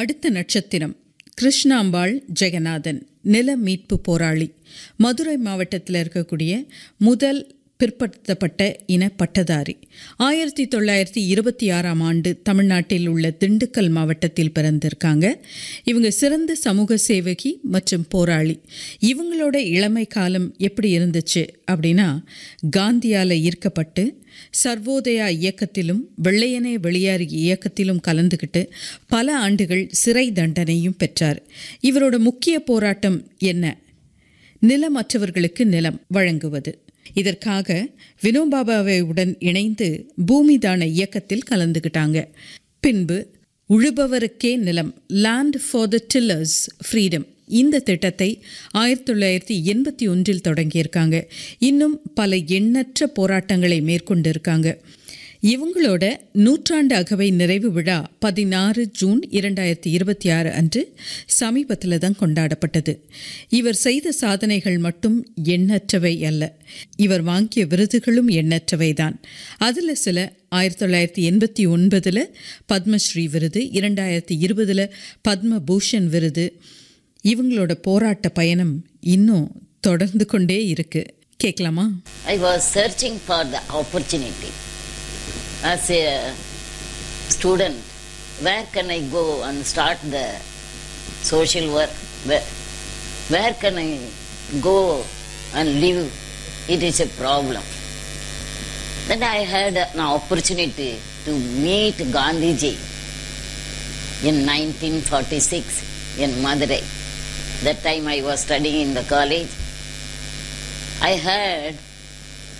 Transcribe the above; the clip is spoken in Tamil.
அடுத்த நட்சத்திரம் கிருஷ்ணாம்பாள் ஜெகநாதன் நில மீட்பு போராளி மதுரை மாவட்டத்தில் இருக்கக்கூடிய முதல் பிற்படுத்தப்பட்ட இன பட்டதாரி ஆயிரத்தி தொள்ளாயிரத்தி இருபத்தி ஆறாம் ஆண்டு தமிழ்நாட்டில் உள்ள திண்டுக்கல் மாவட்டத்தில் பிறந்திருக்காங்க இவங்க சிறந்த சமூக சேவகி மற்றும் போராளி இவங்களோட இளமை காலம் எப்படி இருந்துச்சு அப்படின்னா காந்தியால் ஈர்க்கப்பட்டு சர்வோதயா இயக்கத்திலும் வெள்ளையனே வெளியாறு இயக்கத்திலும் கலந்துக்கிட்டு பல ஆண்டுகள் சிறை தண்டனையும் பெற்றார் இவரோட முக்கிய போராட்டம் என்ன நிலமற்றவர்களுக்கு நிலம் வழங்குவது இதற்காக வினோபாபாவுடன் இணைந்து பூமிதான இயக்கத்தில் கலந்துக்கிட்டாங்க பின்பு உழுபவருக்கே நிலம் land for the tillers freedom இந்த திட்டத்தை ஆயிரத்தி தொள்ளாயிரத்தி எண்பத்தி ஒன்றில் தொடங்கியிருக்காங்க இன்னும் பல எண்ணற்ற போராட்டங்களை மேற்கொண்டிருக்காங்க இவங்களோட நூற்றாண்டு அகவை நிறைவு விழா பதினாறு ஜூன் இரண்டாயிரத்தி இருபத்தி ஆறு அன்று சமீபத்தில் தான் கொண்டாடப்பட்டது இவர் செய்த சாதனைகள் மட்டும் எண்ணற்றவை அல்ல இவர் வாங்கிய விருதுகளும் எண்ணற்றவை தான் அதில் சில ஆயிரத்தி தொள்ளாயிரத்தி எண்பத்தி ஒன்பதில் பத்மஸ்ரீ விருது இரண்டாயிரத்தி இருபதில் பத்மபூஷன் விருது இவங்களோட போராட்ட பயணம் இன்னும் தொடர்ந்து கொண்டே இருக்கு கேட்கலாமா I was searching for the opportunity. As a student, where can I go and start the social work? Where, where can I go and live? It is a problem. Then I had an opportunity to meet Gandhiji in 1946 in Madurai. That time I was studying in the college. I heard